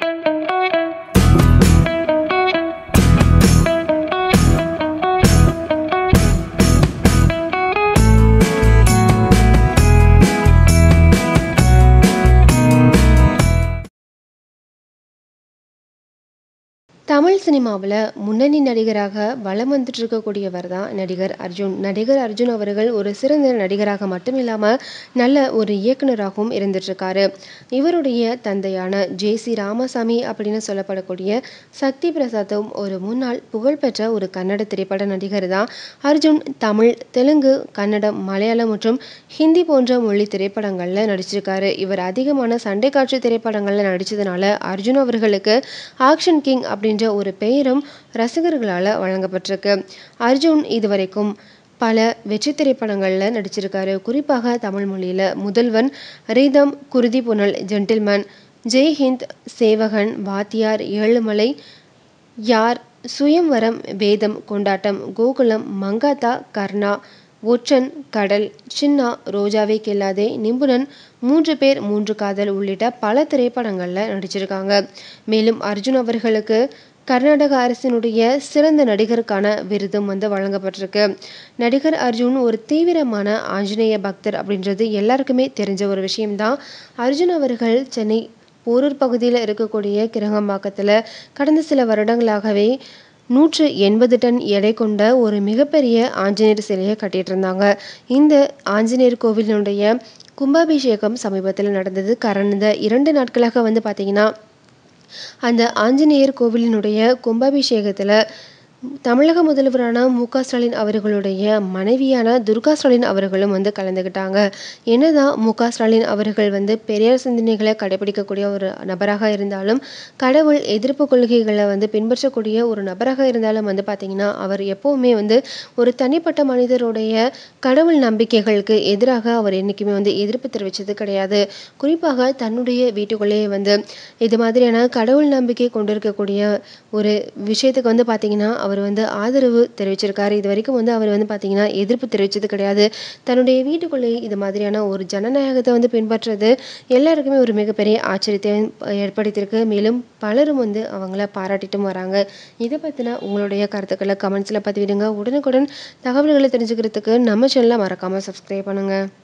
தமிழ் சினிமாவுல முன்னணி நடிகராக வலம் வந்துட்டு இருக்கக்கூடியவர் தான் நடிகர் அர்ஜுன். நடிகர் அர்ஜுன் அவர்கள் ஒரு சிறந்த நடிகராக மட்டும் இல்லாம, நல்ல ஒரு இயக்குனராகவும் இருந்துட்டுருக்காரு. இவருடைய தந்தையான ஜே. சி. ராமசாமி அப்படின்னு சொல்லப்படக்கூடிய சக்தி பிரசாத்தும் ஒரு முன்னாள் புகழ்பெற்ற ஒரு கன்னட திரைப்பட நடிகர் தான். அர்ஜுன் தமிழ், தெலுங்கு, கன்னடம், மலையாளம் மற்றும் ஹிந்தி போன்ற மொழி திரைப்படங்கள்ல நடிச்சிருக்காரு. இவர் அதிகமான சண்டை காட்சி திரைப்படங்கள்ல நடிச்சதுனால, அர்ஜுன் அவர்களுக்கு ஆக்ஷன் கிங் அப்படின்ற ஒரு பெயரும் ரசிகர்களால வழங்கப்பட்டிருக்கு. அர்ஜுன் இதுவரைக்கும் பல வெற்றி திரைப்படங்கள்ல நடிச்சிருக்காரு. குறிப்பாக தமிழ் மொழியில முதல்வன், ரீதம், குருதி புனல், ஜென்டில்மேன், ஜெய் ஹிந்த், சேவகன், வாத்தியார், ஏழுமலை, யார், சுயம்வரம், வேதம், கொண்டாட்டம், கோகுலம், மங்காத்தா, கர்ணா, ஒற்றன், கடல், சின்னா, ரோஜாவே கில்லாதே, நிபுணன், மூன்று பேர் மூன்று காதல் உள்ளிட்ட பல திரைப்படங்கள்ல நடிச்சிருக்காங்க. மேலும் அர்ஜுன் அவர்களுக்கு கர்நாடக அரசினுடைய சிறந்த நடிகருக்கான விருதும் வந்து வழங்கப்பட்டிருக்கு. நடிகர் அர்ஜுன் ஒரு தீவிரமான ஆஞ்சநேய பக்தர் அப்படின்றது எல்லாருக்குமே தெரிஞ்ச ஒரு விஷயம் தான். அர்ஜுன் அவர்கள் சென்னை போரூர் பகுதியில இருக்கக்கூடிய கிரங்கம்பாக்கத்துல கடந்த சில வருடங்களாகவே நூற்று எண்பது டன் எடை கொண்ட ஒரு மிகப்பெரிய ஆஞ்சநேயர் சிலைய கட்டிட்டு இருந்தாங்க. இந்த ஆஞ்சநேயர் கோவிலினுடைய கும்பாபிஷேகம் சமீபத்துல நடந்தது. கடந்த 2 நாட்களாக வந்து பார்த்தீங்கன்னா, அந்த ஆஞ்சநேயர் கோவிலினுடைய கும்பாபிஷேகத்துல தமிழக முதல்வரான மு. க. ஸ்டாலின் அவர்களுடைய மனைவியான துர்கா ஸ்டாலின் அவர்களும் வந்து கலந்துக்கிட்டாங்க. என்னதான் மு. க. ஸ்டாலின் அவர்கள் வந்து பெரியார் சிந்தனைகள கடைபிடிக்கக்கூடிய ஒரு நபராக இருந்தாலும், கடவுள் எதிர்ப்பு கொள்கைகள வந்து பின்பற்றக்கூடிய ஒரு நபராக இருந்தாலும் வந்து பார்த்தீங்கன்னா, அவர் எப்பவுமே வந்து ஒரு தனிப்பட்ட மனிதருடைய கடவுள் நம்பிக்கைகளுக்கு எதிராக அவர் என்னைக்குமே வந்து எதிர்ப்பு தெரிவிச்சது கிடையாது. குறிப்பாக தன்னுடைய வீட்டுக்குள்ளேயே வந்து இது மாதிரியான கடவுள் நம்பிக்கை கொண்டிருக்கக்கூடிய ஒரு விஷயத்துக்கு வந்து பார்த்தீங்கன்னா, அவர் வந்து ஆதரவு தெரிவிச்சிருக்காரு. இதுவரைக்கும் வந்து அவர் வந்து பார்த்தீங்கன்னா, எதிர்ப்பு தெரிவிச்சது கிடையாது. தன்னுடைய வீட்டுக்குள்ளேயே இது மாதிரியான ஒரு ஜனநாயகத்த வந்து பின்பற்றது எல்லாருக்குமே ஒரு மிகப்பெரிய ஆச்சரியத்தை ஏற்படுத்தியிருக்கு. மேலும் பலரும் வந்து அவங்கள பாராட்டிட்டும் வராங்க. இத பத்தின உங்களுடைய கருத்துக்கள கமெண்ட்ஸ்ல பதிவிடுங்க. உடனுக்குடன் தகவல்கள தெரிஞ்சுக்கிறதுக்கு நம்ம சேனல மறக்காம சப்ஸ்கிரைப் பண்ணுங்க.